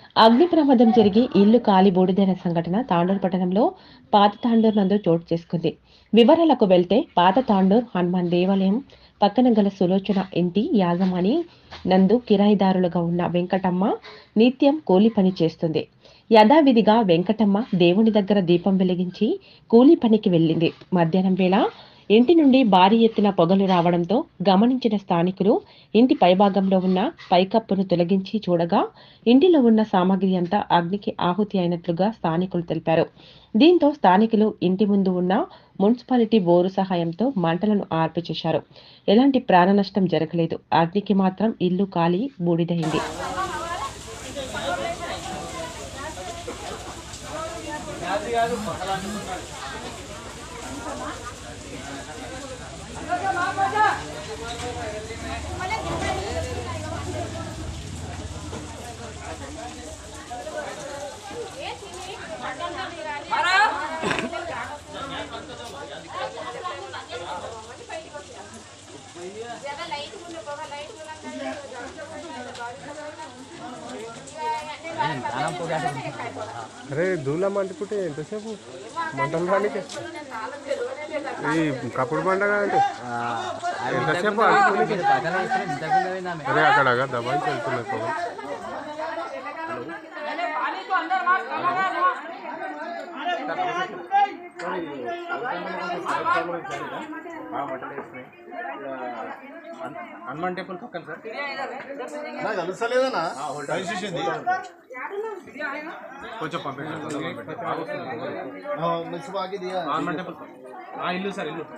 అగ్ని ప్రమాదం జరిగి ఇల్లు కాలి బూడిదైన సంఘటన తాండూరు పట్టణంలో పాత తాండూరు నందు చోటు చేసుకుంది వివరాలకు వెళ్తే పాత తాండూర్ హనుమాన్ దేవాలయం పక్కన గల సులోచన ఇంటి యాజమాని నందు కిరాయిదారులుగా ఉన్న వెంకటమ్మ నిత్యం కూలి పని చేస్తుంది యథావిధిగా వెంకటమ్మ దేవుని దగ్గర దీపం వెలిగించి కూలి పనికి వెళ్ళింది మధ్యాహ్నం వేళ ఇంటి నుండి భారీ ఎత్తున పొగలు రావడంతో గమనించిన స్థానికులు ఇంటి పైభాగంలో ఉన్న పైకప్పును తొలగించి చూడగా ఇంటిలో ఉన్న సామాగ్రి అంతా అగ్నికి ఆహుతి అయినట్లుగా స్థానికులు తెలిపారు దీంతో స్థానికులు ఇంటి ముందు ఉన్న మున్సిపాలిటీ బోరు సహాయంతో మంటలను ఆర్పి చేశారు ఎలాంటి ప్రాణ నష్టం జరగలేదు అగ్నికి మాత్రం ఇల్లు కాలి బూడిదైంది అరే దూలం అంటుకుంటే ఎంతసేపు మంటలు రానికి ఈ కప్పుడు పండగ అంటే ఎంతసేపు అనుకోనికి అరే అక్కడ దబాయి వెళ్తున్నాయి పొగ హనుమాన్ టెంపుల్ పక్కన సార్ నాకు తెలుస్తలేదనా కలిసింది కొంచెం పంపించండి మున్సిపాలిటీ దిగా హనుమాన్ టెంపుల్ పక్కన. ఆ, ఇల్లు సార్ ఇల్లు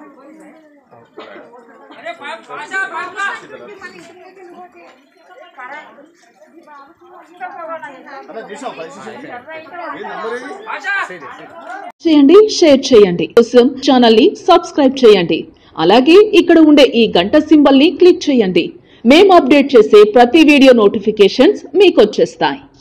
అలా చూసావు కలిసింది ఏ నంబర్ ఇది చేయండి షేర్ చేయండి కోసం ఛానల్ ని సబ్స్క్రైబ్ చేయండి అలాగే ఇక్కడ ఉండే ఈ గంట సింబల్ ని క్లిక్ చేయండి మేము అప్డేట్ చేసే ప్రతి వీడియో నోటిఫికేషన్స్ మీకు వచ్చేస్తాయి